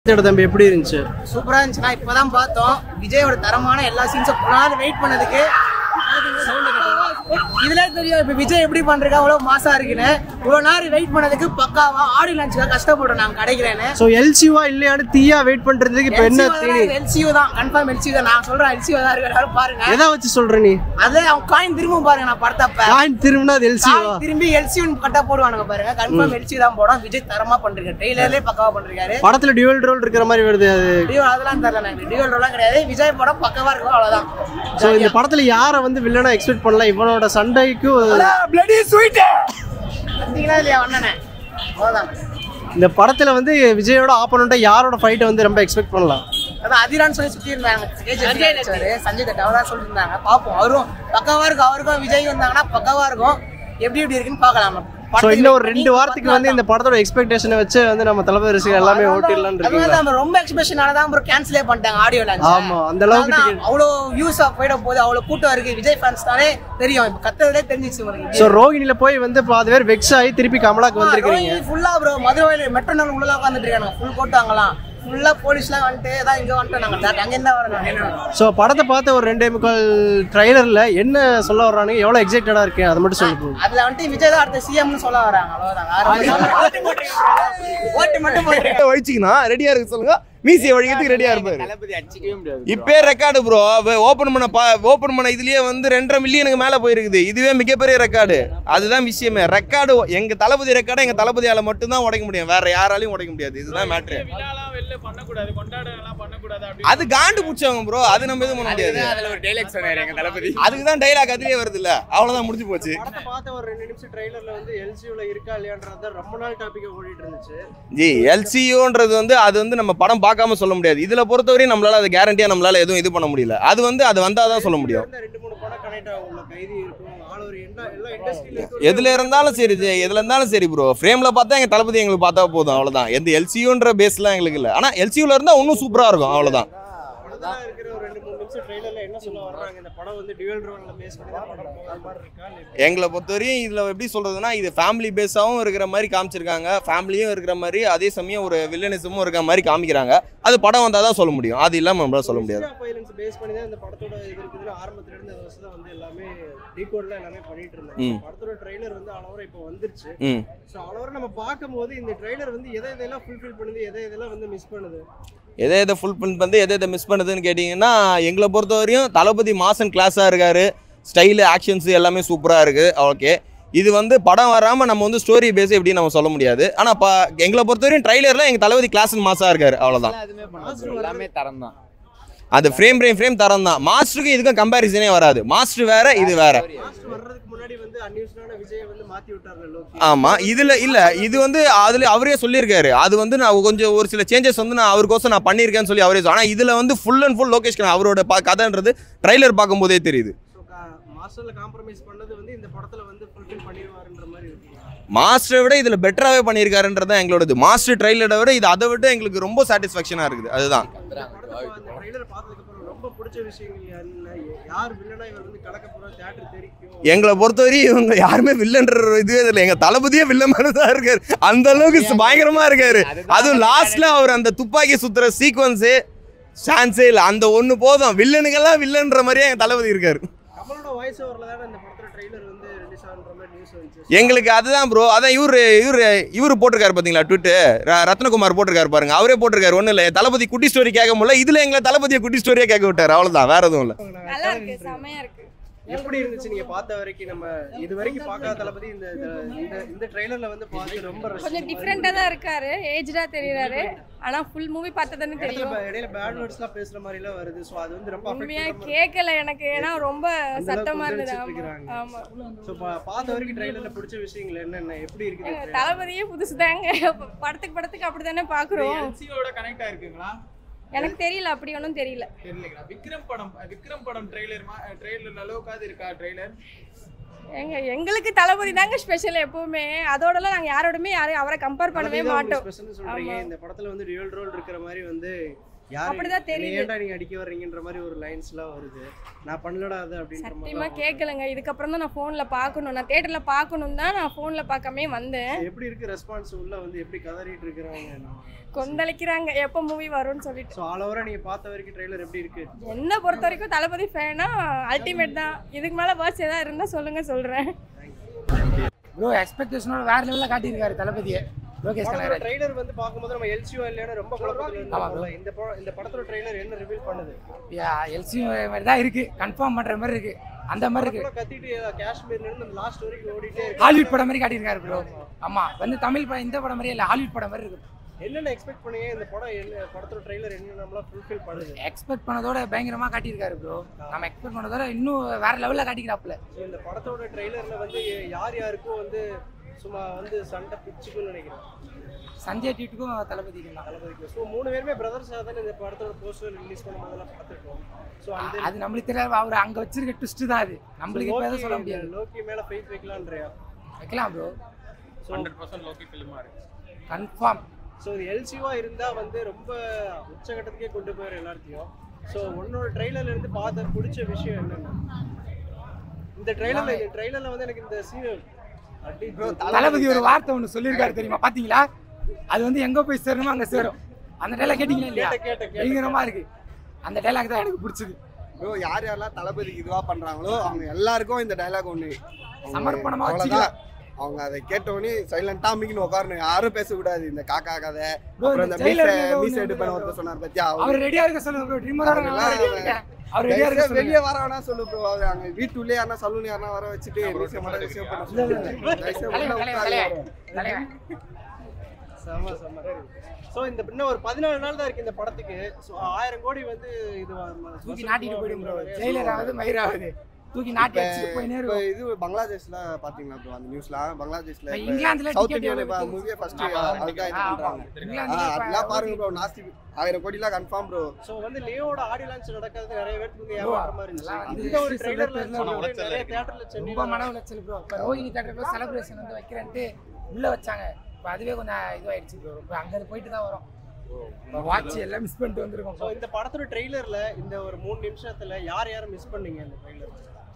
தேட தம்பி எப்படி இருந்துச்சு சூப்பரா இருந்துச்சுன்னா இப்பதான் பார்த்தோம் விஜயோட தரமான எல்லா சீன்ஸும் நாள் வெயிட் பண்ணதுக்கு இதுல தெரியும் இப்ப விஜய் எப்படி பண்றா அவ்வளவு மாசா இருக்குன்னு இவ்வளவு நேரம் வெயிட் பண்ணதுக்கு பக்காவா ஆடி லஞ்சுக்காக கஷ்டப்படுறோம் நாங்க கிடைக்கிறேன்னு ஸோ எல்சிவா இல்லையான்னு தீயா வெயிட் பண்றதுக்கு இப்போ என்ன தீனி எல்சியூ தான் கன்ஃபார்ம் எல்சியூ தான் நான் சொல்றேன் எல்சியூ தான் இருக்கு எல்லாரும் பாருங்க எதை வச்சு சொல்ற நீ அதே அவன் காயின் திரும்ப பாருங்க நான் படத்தப்ப காயின் திரும்பினா அது எல்சிவா காயின் திரும்பி எல்சியூ கட்டா போடுவானுங்க பாருங்க கன்ஃபார்ம் எல்சியூ தான் போடும் விஜய் தரமா பண்றாரு ட்ரெய்லர்லயே பக்காவா பண்றாரு படத்துல டியூவல் ரோல் இருக்கிற மாதிரி வருது அது டியூ அதெல்லாம் தெரியல எனக்கு டியூவல் ரோலாம் கிடையாது விஜய் படம் பக்கவா இருக்கும் அவ்வளவுதான் ஸோ இந்த படத்துல யாரை வந்து வில்லனா எக்ஸ்பெக்ட் பண்ணலாம் இவனோட சண்டைக்கும் பிளடி ஸ்வீட் பார்த்தீங்களா இல்லையா அண்ணனே அவ்வளவுதான் இந்த படத்துல வந்து விஜயோட ஆப்போனண்டா யாரோட ஃபைட்டை வந்து ரொம்ப எக்ஸ்பெக்ட் பண்ணலாம் அதான் அதிரான்னு சொல்லி சுத்தி இருந்தாங்க சஞ்சய் தட் சஞ்சய் தட் அவரா சொல்லியிருந்தாங்க பார்ப்போம் அவரும் பக்காவா இருக்கும் அவருக்கும் விஜய் வந்தாங்கன்னா பக்காவா இருக்கும் எப்படி எப்படி இருக்குன்னு பார்க்கலாம் ஸோ இன்னும் ஒரு ரெண்டு வாரத்துக்கு வந்து இந்த படத்தோட எக்ஸ்பெக்டேஷனை வச்சு வந்து நம்ம தளபதி ரசிகர் எல்லாமே ஓட்டிடலாம்னு அதுவும் இருக்கீங்களா நம்ம ரொம்ப எக்ஸ்பிரஷன் ஆனதான் அப்புறம் கேன்சலே பண்ணிட்டாங்க ஆடியோ லான்ச் ஆமா, அந்த அளவுக்கு ticket- அவ்வளோ வியூஸ் போயிட போகுது அவ்வளோ கூட்டம் இருக்கு விஜய் ஃபேன்ஸ் தானே தெரியும் இப்போ கத்துறதுலே தெரிஞ்சிச்சு உங்களுக்கு ஸோ ரோகிணியில போய் வந்து பாதி பேர் வெக்ஸ் ஆகி திருப்பி கமலாக்கு வந்திருக்கீங்க ஃபுல்லா ப்ரோ மதுரையில் மெட்ரோ நகர் உள்ள உட்காந்துட்டு இருக்காங்க ஃபுல் போட்டாங்களாம் ஃபுல்லா போலீஸ்லாம் வந்துட்டு தான் இங்க வந்துட்டோம் நாங்க டேரக்ட் அங்க இருந்தா வரோம் நாங்க ஸோ படத்தை பார்த்த ஒரு ரெண்டே முக்கால் ட்ரைலர்ல என்ன சொல்ல வர்றானுங்க எவ்வளோ எக்ஸைட்டடா இருக்கு அதை மட்டும் சொல்லி போகுது அதுல வந்துட்டு விஜய் தான் அடுத்த சிஎம்னு சொல்ல வராங்க அவ்வளவுதான் வேற ஒண்ணும் இல்ல. ஓட்டு மட்டும் போட்டு வச்சுக்கணும் ரெடியா இருக்கு சொல்லுங்க மீசியை வழிக்கிறதுக்கு ரெடியா இருப்பாரு தளபதி அடிச்சிக்கவே முடியாது இப்பே ரெக்கார்டு ப்ரோ ஓபன் பண்ண ஓபன் பண்ண இதுலயே வந்து ரெண்டரை மில்லியனுக்கு மேல போயிருக்குது இதுவே மிகப்பெரிய ரெக்கார்டு அதுதான் விஷயமே ரெக்கார்டு எங்க தளபதி ரெக்கார்டை எங்க தளபதியால மட்டும் தான் உடைக்க முடியும் வேற யாராலையும் உடைக்க முடியாது இதுதான் மேட்ரு விழாலாம் வெளில பண்ணக்கூடாது கொண்டாடலாம் பண்ணக்கூடாது அப்படி அது காண்டு பிடிச்சவங்க ப்ரோ அது நம்ம எதுவும் பண்ண முடியாது அதுதான் அதுல ஒரு டைலாக் சொன்னாரு எங்க தளபதி அதுக்கு தான் டைலாக் அதுலயே வருது இல்ல அவ்வளவுதான் முடிஞ்சு போச்சு படத்தை பார்த்த ஒரு ரெண்டு நிமிஷம் ட்ரைலர்ல வந்து எல்சியூல இருக்கா இல்லையான்றது ரொம்ப நாள் டாபிக் ஓடிட்டு இருந்துச்சு ஜி எல்சியூன்றது வந்து அது வந்து நம்ம படம் பார்க்காம சொல்ல முடியாது இதுல பொறுத்தவரையும் நம்மளால அது கேரண்டியா நம்மளால எதுவும் இது பண்ண முடியல அது வந்து அது வந்தாதான் சொல்ல முடியும் இந்த ரெண்டு மூணு படம் கனெக்ட் ஆகும் கைதி இருக்கும் ஆல் ஒரு எல்லா எல்லா இண்டஸ்ட்ரியில எதுல இருந்தாலும் சரி ஜி, எதுல இருந்தாலும் சரி ப்ரோ ஃப்ரேம்ல பார்த்தா எங்க தளபதி எங்களுக்கு பார்த்தா போதும் அவ்வளவுதான் எந்த எல்சியூன்ற பேஸ்லாம் எங்களுக்கு இல்ல ஆனா எல்சியூல இருந்தா இன்னும் சூப்பரா இருக்கும் அவ்வளவுதான் படத்துல இருக்கிற ஒரு ரெண்டு மூணு நிமிஷம் ட்ரைலர்ல என்ன சொல்ல வர்றாங்க இந்த படம் வந்து டியூவல் ரோல்ல பேஸ் பண்ணி தான் படம் போகிற மாதிரி இருக்கா இல்ல எங்களை பொறுத்தவரையும் இதுல எப்படி சொல்றதுன்னா இது ஃபேமிலி பேஸாவும் இருக்கிற மாதிரி காமிச்சிருக்காங்க ஃபேமிலியும் இருக்கிற மாதிரி அதே சமயம் ஒரு வில்லனிசமும் இருக்கிற மாதிரி காமிக்கிறாங்க அது படம் வந்தாதான் தான் சொல்ல முடியும் அது இல்லாம நம்மளால சொல்ல முடியாது ஃபைலன்ஸ் பேஸ் பண்ணி தான் இந்த படத்தோட இது இருக்குதுன்னு ஆரம்பத்துல இருந்து இந்த வருஷம் தான் வந்து எல்லாமே டீகோட்ல எல்லாமே பண்ணிட்டு ம். இருந்தாங்க படத்தோட ட்ரைலர் வந்து அளவரை இப்போ வந்துருச்சு ம் ஸோ அளவரை நம்ம பார்க்கும்போது இந்த ட்ரைலர் வந்து எதை எதெல்லாம் ஃபுல்ஃபில் பண்ணுது எதை எதெல்லாம் வந்து மிஸ் பண்ணுது எதை எதை ஃபுல் பண்ணி எதை எதை மிஸ் பண்ணுதுன்னு கேட்டிங்கன்னா எங்களை பொறுத்தவரையும் தளபதி மாசன் கிளாஸாக இருக்காரு ஸ்டைலு ஆக்ஷன்ஸ் எல்லாமே சூப்பராக இருக்குது ஓகே இது வந்து படம் வராமல் நம்ம வந்து ஸ்டோரி பேஸ் எப்படி நம்ம சொல்ல முடியாது ஆனால் ப எங்களை பொறுத்தவரையும் ட்ரைலரில் எங்கள் தளபதி கிளாஸ் மாசாக இருக்காரு அவ்வளோதான் எதுவுமே பண்ணாது எல்லாமே தரம் தான் அது ஃப்ரேம் ஃப்ரேம் ஃப்ரேம் தரம் தான் மாஸ்டருக்கு இதுக்கும் கம்பேரிசனே வராது மாஸ்டர் வேற இது வேற மாஸ்டர் வர்றதுக்கு முன்னாடி வந்து அன்யூஸ்டான விஜயை வந்து மாத்தி விட்டார்ல லோகி ஆமா இதுல இல்ல இது வந்து அதுல அவரே சொல்லியிருக்காரு அது வந்து நான் கொஞ்சம் ஒரு சில சேஞ்சஸ் வந்து நான் அவருக்கோசம் நான் பண்ணியிருக்கேன்னு சொல்லி அவரே சொ- ஆனா இதுல வந்து ஃபுல் அண்ட் ஃபுல் லோகேஷ் கனா அவரோட பா- கதைன்றது ட்ரைலர் பார்க்கும்போதே தெரியுது ஸோ மாஸ்டர்ல காம்ப்ரமைஸ் பண்ணது வந்து இந்த படத்துல வந்து ஃபுல்ஃபில் பண்ணிடுவாருன்ற மாதிரி இருக்கு மாஸ்டரை விட இதுல பெட்டராகவே பண்ணியிருக்காருன்றது தான் எங்களோடது மாஸ்டர் ட்ரைலரை விட இது அதை விட எங்களுக்கு ரொம்ப சாட்டிஸ்ஃபேக்ஷனா இருக்குது அதுதான் இந்த படத்தை இந்த ட்ரைலர் பார்த்ததுக்கு அப்புறம் ரொம்ப பிடிச்ச விஷயங்கள் என்ன யார் வில்லனா இவர் வந்து கலக்க போறா தியேட்டர் தெரிக்கும் எங்களை பொறுத்தவரையும் இவங்க யாருமே வில்லன்ற ஒரு இதுவே இல்லை எங்க தளபதியே வில்லன் மாதிரி தான் இருக்காரு அந்த அளவுக்கு பயங்கரமா இருக்காரு அதுவும் லாஸ்ட்ல அவர் அந்த துப்பாக்கி சுத்துற சீக்வன்ஸு சான்ஸே இல்லை அந்த ஒன்று போதும் வில்லனுக்கெல்லாம் வில்லன்ற மாதிரியே எங்க தளபதி இருக்காரு கமலோட வாய்ஸ் ஓவர்ல தானே இந்த படத்தோட ட்ரைலர் வந்து ரிலீஸ் ஆகுன்ற மாதிரி நியூஸ் வந்துச்சு எங்களுக்கு அதுதான் ப்ரோ அதான் இவரு இவரு இவரு போட்டிருக்காரு பாத்தீங்களா ட்விட்டு ரத்னகுமார் போட்டிருக்காரு பாருங்க அவரே போட்டிருக்காரு ஒன்றும் இல்லை தளபதி குட்டி ஸ்டோரி கேட்க முடியல இதுல எங்களை தளபதியை குட்டி ஸ்டோரியா கேட்க விட்டாரு அவ்வளவுதான் வேற எதுவும் இல்லை நல்லா இருக்கு செமையா இருக்கு எப்படி இருந்துச்சு நீங்க பார்த்த வரைக்கும் நம்ம இது வரைக்கும் பார்க்காத தளபதி இந்த இந்த இந்த ட்ரைலர்ல வந்து பார்த்து ரொம்ப கொஞ்சம் ரசிச்ச டிஃப்ரெண்டா தான் இருக்காரு ஏஜ்டா தெரியறாரு ஆனா ஃபுல் மூவி பார்த்ததானே இடத்துல தெரியும் ப- இடையில பேட் வேர்ட்ஸ்லாம் பேசுற மாதிரி எல்லாம் வருது சோ அது வந்து ரொம்ப உண்மையா அஃபெக்ட் கேட்கல எனக்கு ஏன்னா ரொம்ப அளவுக்கு சத்தமா இருந்தது கொந்தளிச்சிட்டு ஆமா இருக்காங்க. ஆமா சோ பார்த்த வரைக்கும் ட்ரைலர்ல பிடிச்ச விஷயங்கள் என்னென்ன எப்படி இருக்குது எங்க தளபதியே புதுசு தாங்க படத்துக்கு படத்துக்கு அப்படித்தானே பாக்குறோம் எல்சியோட கனெக்ட் ஆயிருக்குங்களா எனக்கு தெரியல அப்படி ஒன்றும் தெரியல தெரியலங்களா விக்ரம் படம் விக்ரம் படம் ட்ரெய்லர் ட்ரெய்லர் அளவுக்காவது இருக்கா ட்ரெய்லர் எங்க எங்களுக்கு தளபதி தாங்க ஸ்பெஷல் எப்பவுமே அதோடலாம் நாங்க யாரோடுமே யாரையும் அவரை கம்பேர் பண்ணவே மாட்டோம் ஸ்பெஷல் சொல்றீங்க ஆமா. இந்த படத்துல வந்து ரியல் ரோல் இருக்கிற மாதிரி வந்து யாரு அப்படிதான் என்னை தெரியுது. ஏன்டா நீங்க அடிக்க வர்றீங்கன்ற மாதிரி ஒரு லைன்ஸ்லாம் வருது நான் பண்ணலடா அது அப்படின்ற சத்தியமா மாதிரி கேட்கலங்க இதுக்கப்புறம் தான் நான் ஃபோனில் பார்க்கணும் நான் தேட்டரில் பார்க்கணும் தான் நான் ஃபோனில் பார்க்காமே வந்தேன் எப்படி இருக்கு ரெஸ்பான்ஸ் உள்ள வந்து எப்படி கதறிட்டு இருக்கிறாங்க கொந்தளிக்கிறாங்க எப்போ மூவி வரும்னு சொல்லிட்டு ஸோ ஆல் ஓவரா நீங்க பார்த்த வரைக்கும் ட்ரெய்லர் எப்படி இருக்கு என்ன பொறுத்த வரைக்கும் தளபதி ஃபேனா அல்டிமேட் தான் இதுக்கு மேலே வேர்ட்ஸ் ஏதாவது இருந்தால் சொல்லுங்க சொல்கிறேன் ப்ரோ எக்ஸ்பெக்டேஷனோட வேற லெவலில் காட்டியிருக்காரு தளபதியை லோகேஷ் படத்தோட கனகராஜ் ட்ரெய்லர் வந்து பார்க்கும்போது நம்ம எல்சிஓ இல்லைன்னு ரொம்ப குழப்பத்துல ஆமா இருந்தோம்ல இந்த படம் இந்த படத்தோட ட்ரெய்லர் என்ன ரிவீல் பண்ணுது எல்சி மாதிரி தான் இருக்கு கன்ஃபார்ம் பண்ற மாதிரி இருக்கு அந்த மாதிரி இருக்கு படத்துல கத்திட்டு காஷ்மீர்ல இருந்து லாஸ்ட் வரைக்கும் ஓடிட்டே இருக்கு ஹாலிவுட் படம் மாதிரி காட்டியிருக்காரு ப்ரோ ஆமா வந்து தமிழ் படம் இந்த படம் மாதிரியே இல்லை ஹாலிவுட் படம் மாதிரி இருக்கு என்னென்ன எக்ஸ்பெக்ட் பண்ணீங்க இந்த படம் என்ன படத்தோட ட்ரெய்லர் என்ன நம்மள ஃபுல்ஃபில் பண்ணுது எக்ஸ்பெக்ட் பண்ணதோட பயங்கரமா காட்டியிருக்காரு ப்ரோ நம்ம எக்ஸ்பெக்ட் பண்ணதோட இன்னும் வேற லெவலில் காட்டிக்கிறாப்புல ஸோ இந்த படத்தோட ட்ரெய்லர்ல வந்து யார் யாருக்கும் வந்து சும்மா வந்து சண்டை பிச்சுக்குன்னு நினைக்கிறேன் சஞ்சய் டீட்டுக்கும் தளபதிக்கும் தான் தளபதிக்கு ஸோ மூணு பேருமே பிரதர்ஸாக தானே இந்த படத்தோட போஸ்டர் ரிலீஸ் பண்ணும்போதெல்லாம் பார்த்துருக்கோம் ஸோ அந்த அது நம்மளுக்கு தெரியாது அவர் அங்க வச்சிருக்க ட்விஸ்ட் தான் அது நம்மளுக்கு இப்போ எதுவும் சொல்ல முடியாது லோக்கி மேல ஃபெய்த் வைக்கலான்றியா வைக்கலாம் ப்ரோ ஹண்ட்ரட் பர்சன்ட் லோக்கி ஃபிலிமா இருக்கு கன்ஃபார்ம் ஸோ இது எல்சிவா இருந்தா வந்து ரொம்ப உச்சகட்டத்துக்கே கொண்டு போயிரு எல்லாத்தையும் ஸோ உன்னோட ட்ரெய்லர்ல இருந்து பார்த்த பிடிச்ச விஷயம் என்னென்ன இந்த ட்ரெய்லர்ல இந்த ட்ரெய்லர்ல வந்து எனக்கு இந்த சீன் அடி தளபதி ஒரு வார்த்தை ஒன்று சொல்லியிருக்காரு தெரியுமா பாத்தீங்களா அது வந்து எங்க போய் சேரணுமோ அங்க சேரும் அந்த டைலாக் கேட்டீங்களா இல்லையா கேட்ட கேட்ட கேட்ட பயங்கரமா இருக்கு அந்த டைலாக் தான் எனக்கு பிடிச்சது ப்ரோ யார் யாரெல்லாம் தளபதிக்கு இதுவா பண்றாங்களோ அவங்க எல்லாருக்கும் இந்த டைலாக் ஒண்ணு அவங்க சமர்ப்பணமா அவ்வளவுதான் அவங்க அதை கேட்டவொடனே சைலண்டா மிகின்னு உட்காரணும் யாரும் பேசக்கூடாது இந்த காக்கா கதை Bro, அப்புறம் இந்த இந்த ஜெயிலர் மீசை ஏதோ மீசை ஒண்ணு எடுப்பேன் ஒருத்தர் சொன்னார் பத்தியா அவர் ரெடியா இருக்க சொல்லுங்க ப்ரோ ட்ரீமரோட அதெல்லாம் ரெடியா இருக்கேன் அவர் ரெடியா இருக்க தயவுசெய்து சொல்லுங்க வெளியே வர வேணா சொல்லு ப்ரோ அவர் அங்க வீட்டுள்ளே யாரா சலூன் யாரா வர வச்சுட்டு மீசை மட்டும் சேவ் பண்ண இல்ல, இல்ல, சொல்லு. தயவுசெய்து உள்ள தலைவன், உட்காரு. தலைவன், தலைவன். செம செம ஸோ இந்த இன்னும் ஒரு பதினாலு நாள் தான் இருக்கு இந்த படத்துக்கு ஸோ ஆயிரம் கோடி வந்து இது வ- ம- தூக்கி வசூல் நாட்டிட்டு போயிடும் ப்ரோ அப்படின்ற ஜெயிலர் நிறைய ஆகுது மயிர் ஆகுது தூக்கி நாட்டி அடிச்சுட்டு போயினே இப்ப இருக்கும் இது பங்களாதேஷ்ல பாத்தீங்களா ப்ரோ அந்த நியூஸ்லாம் பங்களாதேஷ்ல இப்ப இங்கிலாந்துல சவுத் ticket இந்தியால எவ்வளவு மூவியே ஃபர்ஸ்ட் ஆமா, அதுதான் இது ஆமா. பண்றாங்க இங்கிலாந்துல ஆ, இப்ப அதெல்லாம் பாருங்க ப்ரோ நாஸ்தி ஆயிரம் கோடிலாம் கன்ஃபார்ம் ப்ரோ ஸோ வந்து லியோட ஆடி லான்ச் நடக்கிறது நிறைய பேருக்கு வந்து Bro, ஏமாற்ற மாதிரி அதெல்லாம் இருந்துச்சு வந்து இந்த ஒரு சொல்ல ட்ரெய்லர்ல தெரியல. நிறைய தேட்டர்ல ரொம்ப சென்னை மன உளைச்சல் ப்ரோ இப்போ ரோஹினி தேட்டர் செலிப்ரேஷன் வந்து வைக்கிறேன்ட்டு உள்ள வச்சாங்க இப்போ அதுவே கொஞ்சம் இதுவாயிடுச்சு ப்ரோ இப்போ அங்கே போயிட்டு தான் வரும் வாட்ச் எல்லாம் மிஸ் பண்ணிட்டு வந்திருக்கோம் ஸோ இந்த படத்தோட ட்ரெய்லர்ல இந்த ஒரு மூணு நிமிஷத்துல யார் யாரை மிஸ் பண்ணீங்க இந்த ட்ரெய்லர்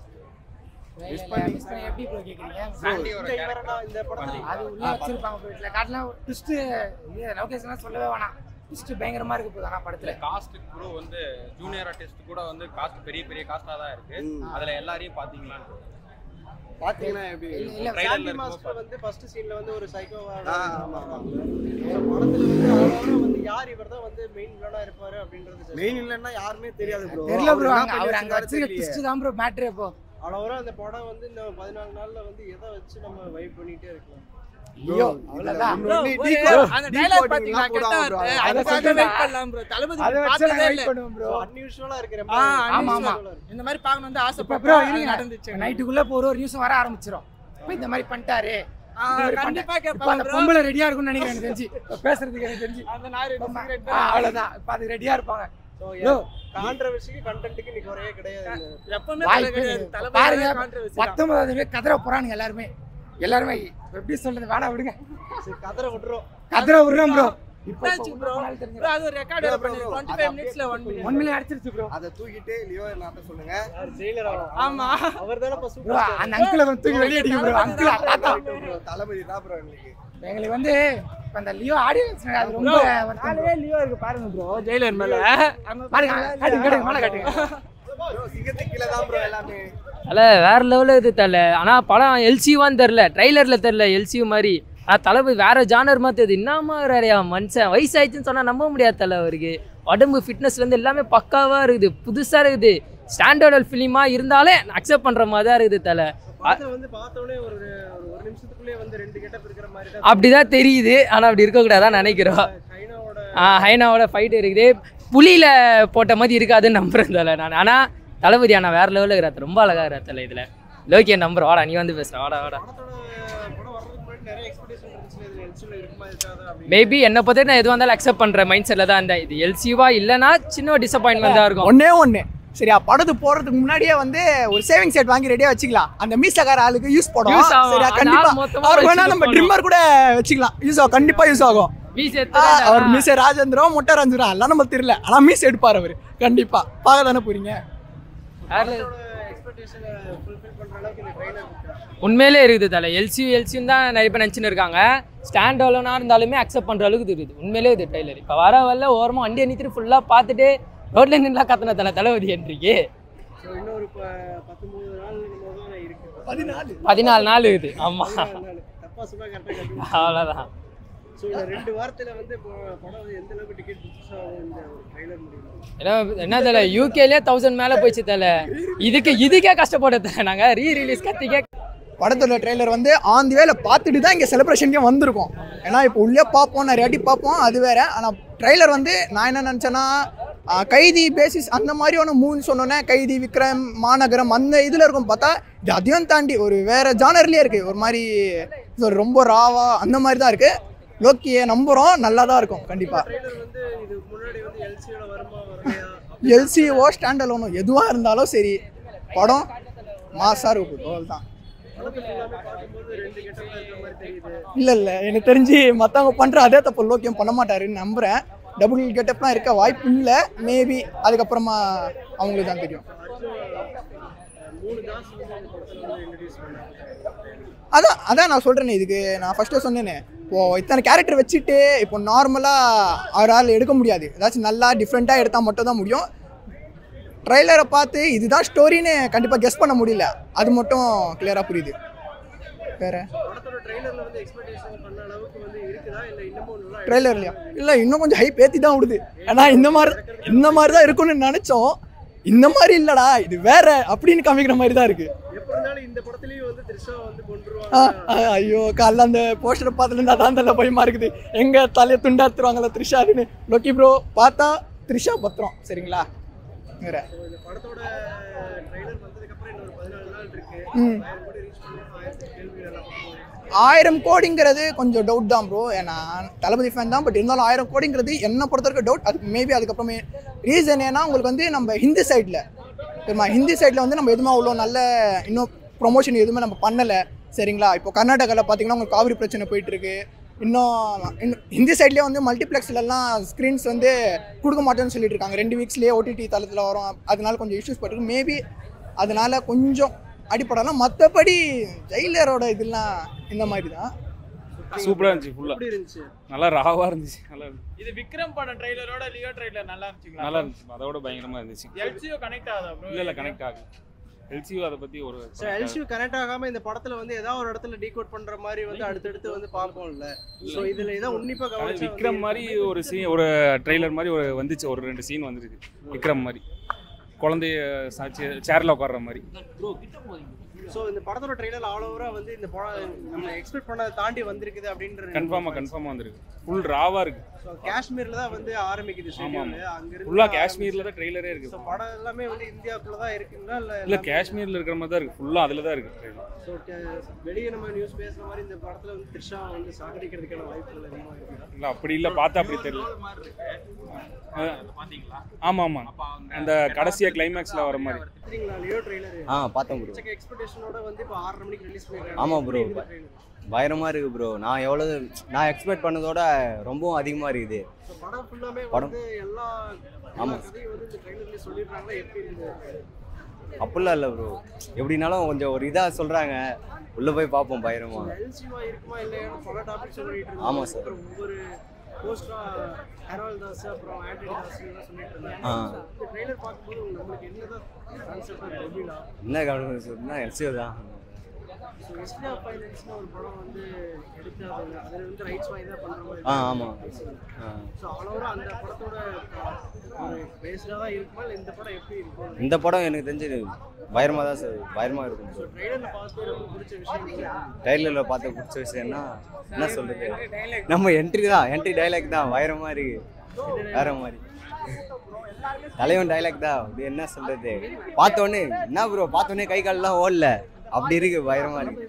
மிஸ் பண்ணி மிஸ் பண்ணி எப்படி ப்ரோ கேட்குறீங்க இந்த இவரெல்லாம் இந்த படத்துல அது உள்ள வச்சிருப்பாங்க ப்ரோ இதில் காட்டலாம் ட்விஸ்ட்டு லொகேஷன்லாம் சொல்லவே வேணாம் ட்விஸ்ட்டு பயங்கரமாக இருக்கு ப்ரோ ஆனால் படத்தில் காஸ்ட் ப்ரோ வந்து ஜூனியர் ஆர்டிஸ்ட் கூட வந்து காஸ்ட் பெரிய பெரிய காஸ்டா தான் இருக்கு அதுல எல்லாரையும் பாத்தீங்களான்னு பாத்தீங்கன்னா எப்படி இல்லை சாண்டி மாஸ்டர் வந்து ஃபர்ஸ்ட் சீன்ல வந்து ஒரு சைக்கோவா ஆ, ஆமா, ஆமா. படத்துல வந்து அவ்வளோ வந்து யார் இவர் தான் வந்து மெயின் வில்லனா இருப்பாரு அப்படின்றது மெயின் இல்லைன்னா யாருமே தெரியாது ப்ரோ தெரியல ப்ரோ அங்கே அவர் அங்கே வச்சிருக்க ட்விஸ்ட்டு தான் ப்ரோ மேட்ரு இப்போ அவ்வளோ அந்த படம் வந்து இந்த பதினாலு நாள்ல வந்து எதை வச்சு நம்ம வைப் பண்ணிட்டே இருக்கலாம் ஐயோ அவ்வளோதான் அந்த டைலாக் பாத்தீங்களா கெட்ட வார்த்தை அதுக்காக வெயிட் பண்ணலாம் ப்ரோ தளபதி அதை வச்சு பார்த்ததே நாங்கள் இல்ல வெயிட் பண்ணுவோம் ப்ரோ அன்யூஷுவலா இருக்கிற ஆ, ஆமா, ஆமா. இந்த மாதிரி பார்க்கணும் வந்து இப்போ ஆசைப்பட்டோம் ப்ரோ அது இருங்க நடந்துச்சு நைட்டுக்குள்ள இப்போ ஒரு ஒரு நியூஸும் வர ஆரம்பிச்சிடும் இப்போ இந்த மாதிரி பண்ணிட்டாரு ஆ, இந்த மாதிரி கண்டிப்பா பண்ணிட்டாரு. இப்போ கேட்பாங்க அந்த bro. பொம்பளை ரெடியா இருக்கும்னு நினைக்கிறேன் எனக்கு தெரிஞ்சு இப்போ பேசுறதுக்கு எனக்கு தெரிஞ்சு அந்த நாய் ரெண்டு cigarette ஆ, அவ்வளவுதான் இப்போ அது ரெடியா இருப்பாங்க Bro. கான்ட்ரவர்சிக்கு கண்டென்ட்டுக்கு நீ குறையே கிடையாது எப்பவுமே வாய்ப்பே கிடையாது. கிடையாது. தளபதி பாருங்க controversy தான். பத்தொன்பதாவது பேர் கதற போறானுங்க எல்லாருமே எல்லாருமே எப்படி சொல்றது வேணா விடுங்க சரி கதரை விட்டுரும் கதற விடுறோம் ப்ரோ இப்போ என்னாச்சு bro? Bro, அது ஒரு record வேற பண்ணி 25 minutes ல one minute. ஒன் மில்லியன் அடிச்சிருச்சு ப்ரோ அதை தூக்கிட்டு லியோ நாட்ட சொல்லுங்க யார் ஜெயிலர் ஆமா. அவர் தானே ப்ரோ சூப்பர் அந்த அங்கிளை வந்து தூக்கி வெளியே அடிக்கும் ப்ரோ அங்கிள் தாத்தா bro, தளபதி தான் ப்ரோ எங்களுக்கு எங்களுக்கு வந்து இப்போ அந்த லியோ ஆடியன்ஸ் அது ரொம்ப வருத்தம் bro. நாலே லியோ இருக்கு பாருங்க ப்ரோ ஜெயிலர் மேல பாருங்க காட்டுங்க காட்டுங்க மேலே காட்டுங்க Bro, சிங்கத்துக்கு கீழே தான் ப்ரோ எல்லாமே அல்ல வேற லெவலில் இது தரல ஆனால் படம் எல்சிவான்னு தெரில ட்ரைலரில் தெரில எல்சியூ மாதிரி ஆனால் தளபதி வேற ஜானர் மாதிரி தெரியுது என்னமா வேறையா மனுஷன் வயசாயிடுச்சுன்னு சொன்னால் நம்ப முடியாது தலை அவருக்கு உடம்பு ஃபிட்னஸ்லேருந்து எல்லாமே பக்காவாக இருக்குது புதுசாக இருக்குது ஸ்டாண்டர்ட் ஃபிலிமாக இருந்தாலே அக்செப்ட் பண்ணுற மாதிரி தான் இருக்குது தலை பார்த்து வந்து பார்த்த உடனே ஒரு ஒரு ஒரு நிமிஷத்துக்குள்ளே வந்து ரெண்டு கெட்டப் இருக்கிற மாதிரி தான் அப்படி தான் தெரியுது ஆனால் அப்படி இருக்கக்கூடாதான் நினைக்கிறோம் ஹைனாவோட ஆ, ஹைனாவோட ஃபைட் இருக்குது புலியில் போட்ட மாதிரி இருக்காதுன்னு நம்புறேன் தலை நான் ஆனால் தளபதி ஆனால் வேற லெவலில் இருக்கிற ரொம்ப அழகாக இருக்கிற தலை இதில் லோக்கிய நம்பர் வாடா நீ வந்து பேசுகிற வாடா வாடா படத்தோட படம் வர்றதுக்கு முன்னாடி நிறைய எக்ஸ்பெக்டேஷன் இருந்துச்சு இதுல எல்சியில் இருக்குமா இருக்காதா அப்படின்னு மேபி என்னை பற்றி நான் எதுவாக இருந்தாலும் அக்செப்ட் பண்ணுற மைண்ட் செட்டில் தான் இருந்தேன் இது எல்சிவா இல்லைன்னா சின்ன டிசப்பாயின்மெண்ட் தான் இருக்கும் ஒண்ணே ஒண்ணு சரியா படத்து போறதுக்கு முன்னாடியே வந்து ஒரு சேவிங் செட் வாங்கி ரெடியா வச்சுக்கலாம் அந்த மீசக்கார ஆளுக்கு யூஸ் போடும் Use ஆகும். சரியா அந்த கண்டிப்பா ஆள் மொத்தமா அவர் வேணா வச்சுட்டு நம்ம போகணும். ட்ரிம்மர் கூட வச்சுக்கலாம் யூஸ் ஆகும் கண்டிப்பா யூஸ் ஆகும் மீஸ் அவர் மீச ராஜேந்திரம் மொட்டை ராஜேந்திரம் எல்லாம் நம்ம தெரியல ஆனா மீஸ் எடுப்பார் அவர் கண்டிப்பா பார்க்க தானே போறீங்க எக்ஸ்பெக்டேஷனை ஃபுல்ஃபில் பண்ற அளவுக்கு இந்த ட்ரைலர் இருக்கா உண்மையிலே இருக்குது தலை எல்சி எல்சின்னு தான் நிறைய பேர் நினச்சின்னு இருக்காங்க ஸ்டாண்ட் அலோனாக இருந்தாலுமே அக்செப்ட் பண்ணுற அளவுக்கு இருக்குது உண்மையிலே இது ட்ரைலர் இப்போ வர வரல ஓரமாக வண்டியை நிறுத்திட்டு ஃபுல்லாக பார்த்துட்டு ரோட்ல நின்றா கத்தன தலை தளபதி என்றிக்கு ஸோ இன்னொரு ப பத்தொம்பது நாள் என்னமோ தான் இருக்கு பதினாலு பதினாலு நாள் இருக்குது ஆமாம் பதினாலு நாள். தப்பா சொன்னா கரெக்டாக கண்டுபிடிச்சு அவ்வளோதான் ஸோ இந்த ரெண்டு வாரத்தில் வந்து இப்போ படம் வந்து எந்த அளவுக்கு டிக்கெட் புக்ஸ் ஆகும் இந்த ட்ரைலர் முடியும் ஏன்னா என்ன தலை யூகேலே தௌசண்ட் மேலே போயிடுச்சு தலை இதுக்கு இதுக்கே கஷ்டப்பட தலை நாங்கள் ரீ ரிலீஸ் கத்திக்கே படத்தோட ட்ரெய்லர் வந்து ஆன் தி வேல பார்த்துட்டு தான் இங்கே செலிப்ரேஷனுக்கே வந்திருக்கோம் ஏன்னா இப்போ உள்ளே பார்ப்போம் நிறைய வாட்டி பார்ப்போம் அது வேற ஆனால் ட்ரெய்லர் வந்து நான் என்ன நினச்சேன்னா ஆ, கைதி பேசிஸ் அந்த மாதிரி ஒன்று மூணு சொன்னோன்னே கைதி விக்ரம் மாநகரம் அந்த இதில் இருக்கும் பார்த்தா இது அதையும் தாண்டி ஒரு வேற ஜானர்லேயே இருக்குது ஒரு மாதிரி இது ஒரு ரொம்ப ராவா அந்த மாதிரி தான் இருக்குது லோக்கியை நம்புகிறோம் நல்லா தான் இருக்கும் கண்டிப்பாக ட்ரைலர் வந்து இது முன்னாடி வந்து எல்சியோட வருமா வரலையா எல்சிஓ ஸ்டாண்ட் அலோனோ எதுவாக இருந்தாலும் சரி படம் மாசாக இருக்கும் அவ்வளோதான் படத்தை ஃபுல்லாமே பார்க்கும்போது ரெண்டு கெட்டமாக இருக்கிற மாதிரி தெரியுது இல்லை இல்லை எனக்கு தெரிஞ்சு மற்றவங்க பண்ணுற அதே தப்பு லோக்கியம் பண்ண மாட்டாருன்னு நம்புகிறேன் டபுள் கெட்டப்லாம் இருக்க வாய்ப்பு இல்லை மேபி அதுக்கப்புறமா அவங்களுக்கு தான் தெரியும் மூணு தாஸ் வந்து இந்த படத்தில் வந்து இன்ட்ரடியூஸ் பண்ணாங்க அதான் அதான் நான் சொல்கிறேனே இதுக்கு நான் ஃபஸ்ட்டே சொன்னேனே இப்போது இத்தனை கேரக்டர் வச்சுட்டு இப்போ நார்மலாக அவரால் எடுக்க முடியாது ஏதாச்சும் நல்லா டிஃப்ரெண்ட்டாக எடுத்தால் மட்டும் தான் முடியும் ட்ரைலரை பார்த்து இதுதான் ஸ்டோரின்னு கண்டிப்பாக கெஸ் பண்ண முடியல அது மட்டும் கிளியராக புரியுது வேறு படத்தோட ட்ரைலரில் வந்து எக்ஸ்பெக்டேஷன் பண்ண அளவுக்கு வந்து இருக்குதா இல்லை இன்னமும் நல்லா ட்ரெய்லர் இல்லையா இல்லை இன்னும் கொஞ்சம் ஹைப் ஏற்றி தான் விடுது ஏன்னா இந்த மாதிரி இந்த மாதிரி தான் இருக்கும்னு நினச்சோம் இந்த மாதிரி இல்லைடா இது வேற அப்படின்னு காமிக்கிற மாதிரி தான் இருக்கு எப்படி இருந்தாலும் இந்த படத்துலயும் வந்து த்ரிஷா வந்து ஆ, கொண்டுருவாங்க ஆ, ஐயோ காலைல அந்த போஸ்டரை பார்த்துட்டு அதான் தலை பயமா இருக்குது எங்க தலையை துண்டாத்துருவாங்களா த்ரிஷா அப்படின்னு லோக்கி ப்ரோ பார்த்தா த்ரிஷா பத்திரம் சரிங்களா வேற இந்த படத்தோட ட்ரைலர் வந்ததுக்கப்புறம் இன்னொரு பதினாலு நாள் இருக்கு ம். ஆயிரம் கோடி ரீச் பண்ணி ஆயிரத்தி கேள்விகள் எல்லாம் பார்ப்போம். ஆயிரம் கோடிங்கிறது கொஞ்சம் டவுட் தான் ப்ரோ ஏன்னா தளபதி ஃபேன் தான் பட் இருந்தாலும் ஆயிரம் கோடிங்கிறது என்ன பொறுத்த வரைக்கும் டவுட் அதுக்கு மேபி அதுக்கப்புறமே ரீசன் ஏன்னா உங்களுக்கு வந்து நம்ம ஹிந்தி சைடில் சரிம்மா ஹிந்தி சைடில் வந்து நம்ம எதுவுமே அவ்வளோ நல்ல இன்னும் ப்ரொமோஷன் எதுவுமே நம்ம பண்ணலை சரிங்களா இப்போ கர்நாடகாவில் பார்த்தீங்கன்னா உங்களுக்கு காவிரி பிரச்சனை போயிட்டுருக்கு இன்னும் இன்னும் ஹிந்தி சைட்லேயே வந்து மல்டிப்ளெக்ஸ்லலாம் ஸ்க்ரீன்ஸ் வந்து கொடுக்க மாட்டேன்னு சொல்லிட்டு இருக்காங்க ரெண்டு வீக்ஸ்லேயே ஓடிடி தளத்தில் வரும் அதனால கொஞ்சம் இஷ்யூஸ் பட்டிருக்கு மேபி அதனால கொஞ்சம் அடிப்படலாம் மற்றபடி ஜெயிலரோட இதெல்லாம் இந்த மாதிரி தான் சூப்பரா இருந்துச்சு ஃபுல்லா எப்படி இருந்துச்சு நல்லா ராவா இருந்துச்சு நல்லா இருந்துச்சு. இது விக்ரம் படம் ட்ரைலரோட லியோ ட்ரைலர் நல்லா இருந்துச்சுங்களா நல்லா இருந்துச்சு அதோட பயங்கரமா இருந்துச்சு எல்சியோ கனெக்ட் ஆகுதா ப்ரோ இல்ல இல்ல கனெக்ட் ஆகுது எல்சியூ அதை பத்தி ஒரு ஸோ எல்சியூ கனெக்ட் ஆகாம இந்த படத்துல வந்து ஏதாவது ஒரு இடத்துல டீகோட் பண்ற மாதிரி வந்து அடுத்தடுத்து வந்து பார்ப்போம்ல ஸோ இதுல ஏதாவது உன்னிப்பா அதாவது கவனிச்சா விக்ரம் மாதிரி ஒரு சீன் ஒரு ட்ரெய்லர் மாதிரி ஒரு வந்துச்சு ஒரு ரெண்டு சீன் வந்துருக்கு விக்ரம் மாதிரி குழந்தைய சாட்சி சேர்ல உட்கார்ற மாதிரி ஸோ இந்த படத்தோட ட்ரெய்லர் ஆல் ஓவரா வந்து இந்த படம் நம்ம எக்ஸ்பெக்ட் பண்ணதை தாண்டி வந்திருக்குது அப்படின்ற கன்ஃபார்மா கன்ஃபார்மா வந்திருக்கு ஃபுல் ராவா இருக்கு ஸோ காஷ்மீர்ல தான் வந்து ஆரம்பிக்குது ஆமா ஷெட்யூல் ஆமா அங்க இருந்து ஃபுல்லா காஷ்மீர்ல தான் ட்ரெய்லரே இருக்கு ஸோ படம் எல்லாமே வந்து இந்தியாவுக்குள்ள தான் இருக்குங்களா இல்ல இல்ல காஷ்மீர்ல இருக்கிற மாதிரி தான் இருக்கு ஃபுல்லா அதுல தான் இருக்கு trailer. ஸோ வெளியே நம்ம நியூஸ் பேசுற மாதிரி இந்த படத்துல வந்து த்ரிஷா வந்து சாகடிக்கிறதுக்கான வாய்ப்புகள் அதிகமாக இருக்கு இல்ல அப்படி இல்ல பார்த்தா அப்படி தெரியல அஹ், ஆமா ஆமா அந்த கடைசியா கிளைமேக்ஸ்ல வர மாதிரி பார்த்தீங்களா லியோ ட்ரெய்லர் ஆ பார்த்தேன் ப்ரோ செக்க எக்ஸ்பெக்டேஷனோட வந்து இப்போ ஆறரை மணிக்கு ரிலீஸ் பண்ணிருக்காங்க ஆமா ப்ரோ எப்படி இருக்குது trailer? பயங்கரமா இருக்கு ப்ரோ நான் எவ்வளவு நான் எக்ஸ்பெக்ட் பண்ணதோட ரொம்பவும் அதிகமா இருக்குது So, படம் ஃபுல்லாமே படம். வந்து எல்லா ஆமா. எல்லா கதையும் வந்து இந்த ட்ரெய்லர்லயே சொல்லிடுறாங்களா எப்படி இருக்குது அப்படிலாம் இல்லை ப்ரோ எப்படினாலும் கொஞ்சம் ஒரு இதாக சொல்கிறாங்க உள்ளே போய் பார்ப்போம் பயங்கரமா எல்சிவா இருக்குமா இல்லையான்னு பல டாபிக் சொல்லிட்டு ஆமா இருந்தாங்க sir. அப்புறம் ஒவ்வொரு போஸ்டா ஹெரால் தாஸ் அப்புறம் ஆண்டனி தாஸ் எல்லாம் சொல்லிட்டு இருந்தாங்க ஆ. So, இந்த ட்ரெய்லர் பார்க்கும்போது நம்மளுக்கு என்னதான் கான்செப்ட் ரெவியூலா என்ன கவனம் சொன்னா எல்சிஓ தான் ஸோ ஹிஸ்ட்ரி ஆஃப் ஃபைனான்ஸ்னு ஒரு படம் வந்து எடுத்து அதில் அதில் வந்து ரைட்ஸ் வாங்கி தான் பண்ணுற மாதிரி ஆ ஆமாம் ஆ ஸோ ஆல் ஓவராக அந்த படத்தோட ஒரு பேஸ்டாக தான் இருக்குமா இல்லை இந்த படம் எப்படி இருக்கும் இந்த படம் எனக்கு தெரிஞ்சு பயங்கரமாக தான் சார் பயங்கரமாக இருக்கும் ஸோ ட்ரெய்லரில் பார்த்து ரொம்ப பிடிச்ச விஷயம் என்ன? ட்ரைலரில் பார்த்து பிடிச்ச விஷயம்னா என்ன சொல்றது நம்ம என்ட்ரி தான் என்ட்ரி டைலாக் தான் பயங்கரமாக இருக்கு வேற மாதிரி தலைவன் டைலாக் தான் அப்படி என்ன சொல்றது பார்த்தோன்னே என்ன ப்ரோ பார்த்தோன்னே கை கால்லாம் ஓடல அப்படி இருக்கு பயங்கரமா இருக்கு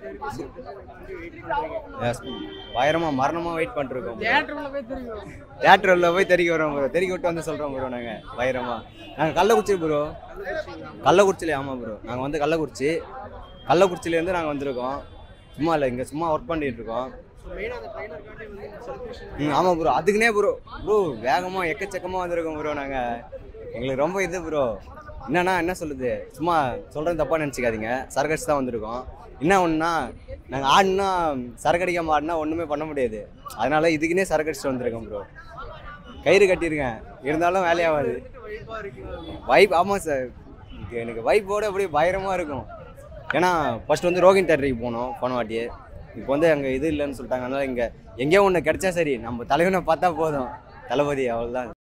Yes, பயங்கரமா மரணமா வெயிட் பண்ணிருக்கோம் தியேட்டர்ல போய் தெரியும் தேட்டரில் போய் தெறிக்க வரோம் ப்ரோ தெறிக்க விட்டு வந்து சொல்கிறோம் ப்ரோ நாங்கள் பயங்கரமா நாங்கள் கள்ளக்குறிச்சி ப்ரோ கள்ளக்குறிச்சிலே ஆமாம் ப்ரோ நாங்கள் வந்து கள்ளக்குறிச்சி கள்ளக்குறிச்சிலேருந்து நாங்கள் வந்திருக்கோம் சும்மா இல்லை இங்கே சும்மா ஒர்க் பண்ணிட்டு இருக்கோம் ஸோ மெயினாக அந்த ட்ரைலருக்காண்டி வந்து செலிப்ரேஷன் ம் ஆமாம் ப்ரோ அதுக்குனே ப்ரோ ப்ரோ வேகமாக எக்கச்சக்கமாக வந்திருக்கோம் ப்ரோ நாங்கள் எங்களுக்கு ரொம்ப இது ப்ரோ என்னன்னா என்ன சொல்லுது சும்மா சொல்கிறது தப்பாக நினச்சிக்காதீங்க சரகடிச்சு தான் வந்திருக்கோம் என்ன ஒன்றுனா நாங்கள் ஆடினா சரக்கடிக்காம ஆடினா ஒன்றுமே பண்ண முடியாது அதனால இதுக்குன்னே சரக்கடிச்சுட்டு வந்திருக்கோம் ப்ரோ கயிறு கட்டியிருக்கேன் இருந்தாலும் வேலையாகாது வைப்பாக இருக்குங்களா வைப் ஆமாம் சார் எனக்கு வைப்போட அப்படியே பயங்கரமாக இருக்கும் ஏன்னா ஃபர்ஸ்ட் வந்து ரோகின் தேட்டருக்கு போனோம் போன வாட்டியே இப்போ வந்து அங்கே இது இல்லைன்னு சொல்லிட்டாங்க அதனால இங்கே எங்கேயோ ஒன்று கிடைச்சா சரி நம்ம தலைவனை பார்த்தா போதும் தளபதி அவ்வளோதான்